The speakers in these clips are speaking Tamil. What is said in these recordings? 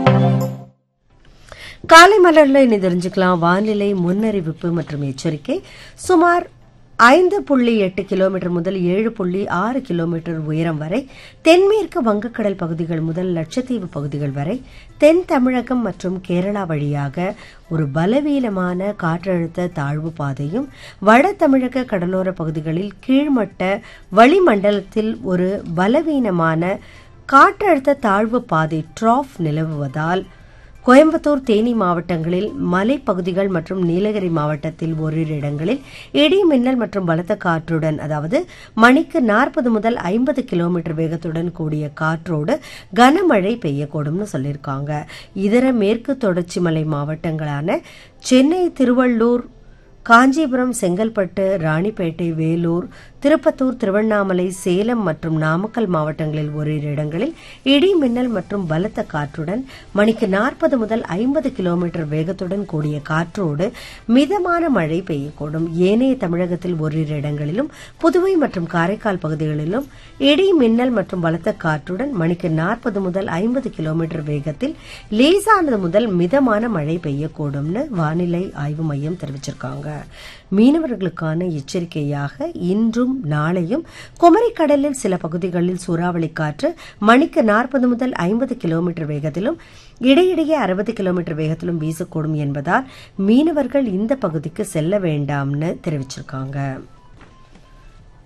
காலை மலர்ல இனி தெரிஞ்சுக்கலாம் வானிலை முன்னறிவிப்பு மற்றும் எச்சரிக்கை சுமார் ஐந்து புள்ளி எட்டு கிலோமீட்டர் முதல் ஏழு புள்ளி ஆறு கிலோமீட்டர் உயரம் வரை தென்மேற்கு வங்கக்கடல் பகுதிகள் முதல் லட்சத்தீவு பகுதிகள் வரை தென் தமிழகம் மற்றும் கேரளா வழியாக ஒரு பலவீனமான காற்றழுத்த தாழ்வு பாதையும் வட தமிழக கடலோர பகுதிகளில் கீழ்மட்ட வளிமண்டலத்தில் ஒரு பலவீனமான காற்றழுத்த தாழ்வு பாதை ட்ராஃப் நிலவுவதால் கோயம்புத்தூர் தேனி மாவட்டங்களில் மலைப்பகுதிகள் மற்றும் நீலகிரி மாவட்டத்தில் ஓரிரு இடங்களில் இடி மின்னல் மற்றும் பலத்த காற்றுடன் அதாவது மணிக்கு நாற்பது முதல் ஐம்பது கிலோமீட்டர் வேகத்துடன் கூடிய காற்றோடு கனமழை பெய்யக்கூடும்னு சொல்லியிருக்காங்க இதர மேற்கு தொடர்ச்சி மலை மாவட்டங்களான சென்னை திருவள்ளூர் காஞ்சிபுரம் செங்கல்பட்டு ராணிப்பேட்டை வேலூர் திருப்பத்தூர் திருவண்ணாமலை சேலம் மற்றும் நாமக்கல் மாவட்டங்களில் ஓரிரு இடங்களில் இடி மின்னல் மற்றும் பலத்த காற்றுடன் மணிக்கு நாற்பது முதல் ஐம்பது கிலோமீட்டர் வேகத்துடன் கூடிய காற்றோடு மிதமான மழை பெய்யக்கூடும் ஏனைய தமிழகத்தில் ஓரிரு இடங்களிலும் புதுவை மற்றும் காரைக்கால் பகுதிகளிலும் இடி மின்னல் மற்றும் பலத்த காற்றுடன் மணிக்கு நாற்பது முதல் ஐம்பது கிலோமீட்டர் வேகத்தில் லேசானது முதல் மிதமான மழை பெய்யக்கூடும்னு வானிலை ஆய்வு மையம் தெரிவிச்சிருக்காங்க மீனவர்களுக்கான எச்சரிக்கையாக இன்றும் நாளையும் குமரிக்கடலில் சில பகுதிகளில் சூறாவளி காற்று மணிக்கு நாற்பது முதல் ஐம்பது கிலோமீட்டர் வேகத்திலும் இடையிடையே அறுபது கிலோமீட்டர் வேகத்திலும் வீசக்கூடும் என்பதால் மீனவர்கள் இந்த பகுதிக்கு செல்ல வேண்டாம்னு தெரிவிச்சிருக்காங்க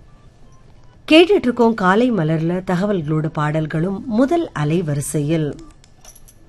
கேட்டுட்டு இருக்கோம் காலை மலர்ல தகவல்களோட பாடல்களும் முதல் அலை வரிசையில்